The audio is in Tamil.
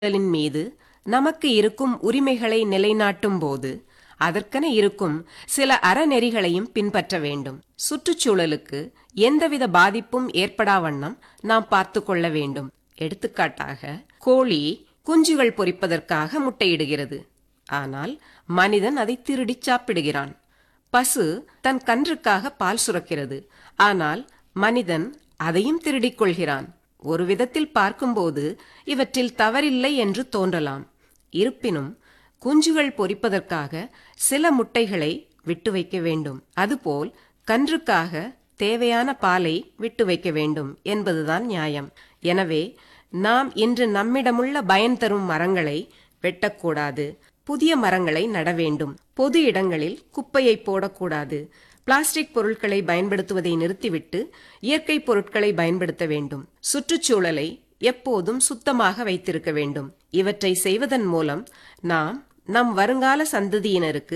சுற்றுச்சூழலின் மீது நமக்கு இருக்கும் உரிமைகளை நிலைநாட்டும் போது அதற்கென இருக்கும் சில அறநெறிகளையும் பின்பற்ற வேண்டும் சுற்றுச்சூழலுக்கு எந்தவித பாதிப்பும் ஏற்படா வண்ணம் நாம் பார்த்து கொள்ள வேண்டும் எடுத்துக்காட்டாக கோழி குஞ்சுகள் பொரிப்பதற்காக முட்டையிடுகிறது ஆனால் மனிதன் அதை திருடிச் சாப்பிடுகிறான் பசு தன் கன்றுக்காக பால் சுரக்கிறது ஆனால் மனிதன் அதையும் திருடிக் கொள்கிறான் ஒரு விதத்தில் பார்க்கும்போது இவற்றில் தவறில்லை என்று தோன்றலாம் இருப்பினும் குஞ்சுகள் பொரிப்பதற்காக சில முட்டைகளை விட்டு வைக்க வேண்டும் அதுபோல் கன்றுக்காக தேவையான பாலை விட்டு வைக்க வேண்டும் என்பதுதான் நியாயம் எனவே நாம் இன்று நம்மிடமுள்ள பயன் தரும் மரங்களை வெட்டக்கூடாது புதிய மரங்களை நட வேண்டும் பொது இடங்களில் குப்பையை போடக்கூடாது பிளாஸ்டிக் பொருட்களை பயன்படுத்துவதை நிறுத்திவிட்டு இயற்கை பொருட்களை பயன்படுத்த வேண்டும் சுற்றுச்சூழலை எப்போதும் சுத்தமாக வைத்திருக்க வேண்டும் இவற்றை செய்வதன் மூலம் நாம் நம் வருங்கால சந்ததியினருக்கு